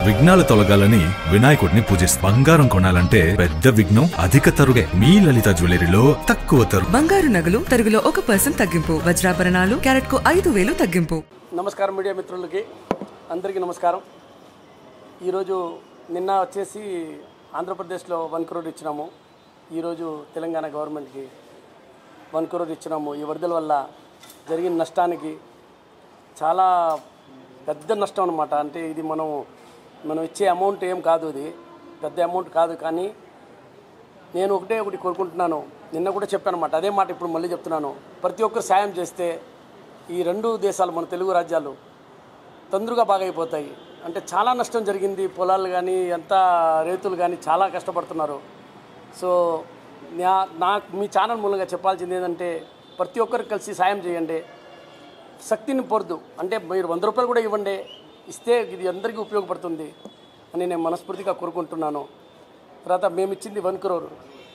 విఘ్నాలు తొలగాలని వినాయకుడిని పూజిస్తాం బంగారం కొనాలంటే పెద్ద విఘ్నం అధిక తరుగే మీ లలిత జ్యువెలరీలో తక్కువ తరుగు బంగారు నగలు తరుగులో ఒక పర్సెంట్ తగ్గింపు వజ్రాభరణాలు క్యారెట్ కు ఐదు వేలు తగ్గింపు నమస్కారం మీడియా మిత్రులకి అందరికీ నమస్కారం ఈరోజు నిన్న వచ్చేసి ఆంధ్రప్రదేశ్లో వన్ క్రోర్ ఇచ్చినాము ఈరోజు తెలంగాణ గవర్నమెంట్కి వన్ క్రోర్ ఇచ్చినాము ఈ వరదల వల్ల జరిగిన నష్టానికి చాలా పెద్ద నష్టం అనమాట అంటే ఇది మనం మనం ఇచ్చే అమౌంట్ ఏం కాదు ఇది పెద్ద అమౌంట్ కాదు కానీ నేను ఒకటే ఒకటి కోరుకుంటున్నాను నిన్న కూడా చెప్పాను అనమాట అదే మాట ఇప్పుడు మళ్ళీ చెప్తున్నాను ప్రతి ఒక్కరు సాయం చేస్తే ఈ రెండు దేశాలు మన తెలుగు రాజ్యాలు తొందరగా బాగైపోతాయి అంటే చాలా నష్టం జరిగింది పొలాలు కానీ ఎంత రైతులు కానీ చాలా కష్టపడుతున్నారు సో నా నాకు మీ ఛానల్ మూలంగా చెప్పాల్సింది ఏంటంటే ప్రతి ఒక్కరు కలిసి సాయం చేయండి శక్తిని పొరదు అంటే మీరు వంద రూపాయలు కూడా ఇవ్వండి ఇస్తే ఇది అందరికీ ఉపయోగపడుతుంది అని నేను మనస్ఫూర్తిగా కోరుకుంటున్నాను తర్వాత మేము ఇచ్చింది వన్ క్రోర్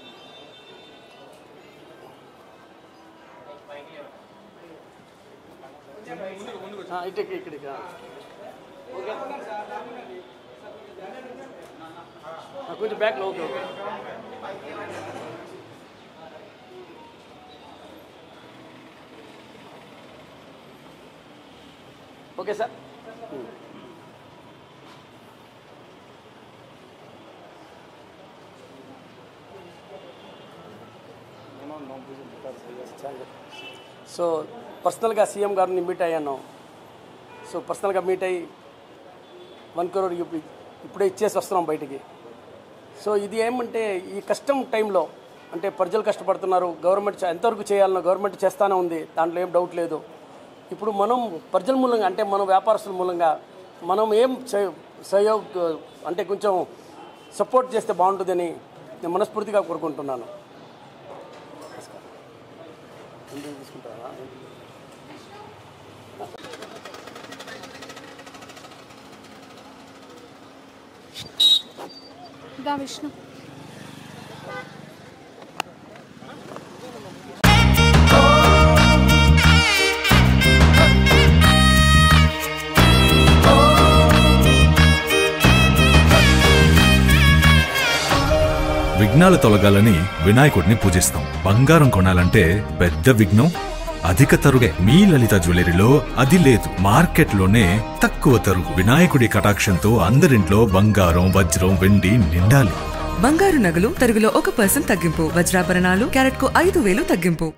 ఇటు ఇక్కడికి ఓకే కొంచెం బ్యాక్లో okay okay okay sir so పర్సనల్గా సీఎం గారిని మీట్ అయ్యాను సో పర్సనల్గా మీట్ అయ్యి వన్ కరోడ్ ఇప్పు- ఇప్పుడే ఇచ్చేసి వస్తున్నాం బయటికి సో ఇది ఏమంటే ఈ కష్టం టైంలో అంటే ప్రజలు కష్టపడుతున్నారు గవర్నమెంట్ చే- ఎంతవరకు చేయాలనో గవర్నమెంట్ చేస్తానే ఉంది దాంట్లో ఏం డౌట్ లేదు ఇప్పుడు మనం ప్రజల మూలంగా అంటే మన వ్యాపారస్తుల మూలంగా మనం ఏం సహ- సహయోగ్ అంటే కొంచెం సపోర్ట్ చేస్తే బాగుంటుందని నేను మనస్ఫూర్తిగా కోరుకుంటున్నాను ఎందుకు తీసుకుంటారా దా విష్ణు విఘ్నాలు తొలగాలని వినాయకుడిని పూజిస్తాం బంగారం కొనాలంటే పెద్ద విఘ్నం అధిక తరుగే మీ లలిత జ్యువెలరీలో అది లేదు మార్కెట్లోనే తక్కువ తరుగు వినాయకుడి కటాక్షంతో అందరింట్లో బంగారం వజ్రం వెండి నిండాలి బంగారు నగలు తరుగులో ఒక పర్సెంట్ తగ్గింపు వజ్రాభరణాలు క్యారెట్ కు ఐదు వేలు తగ్గింపు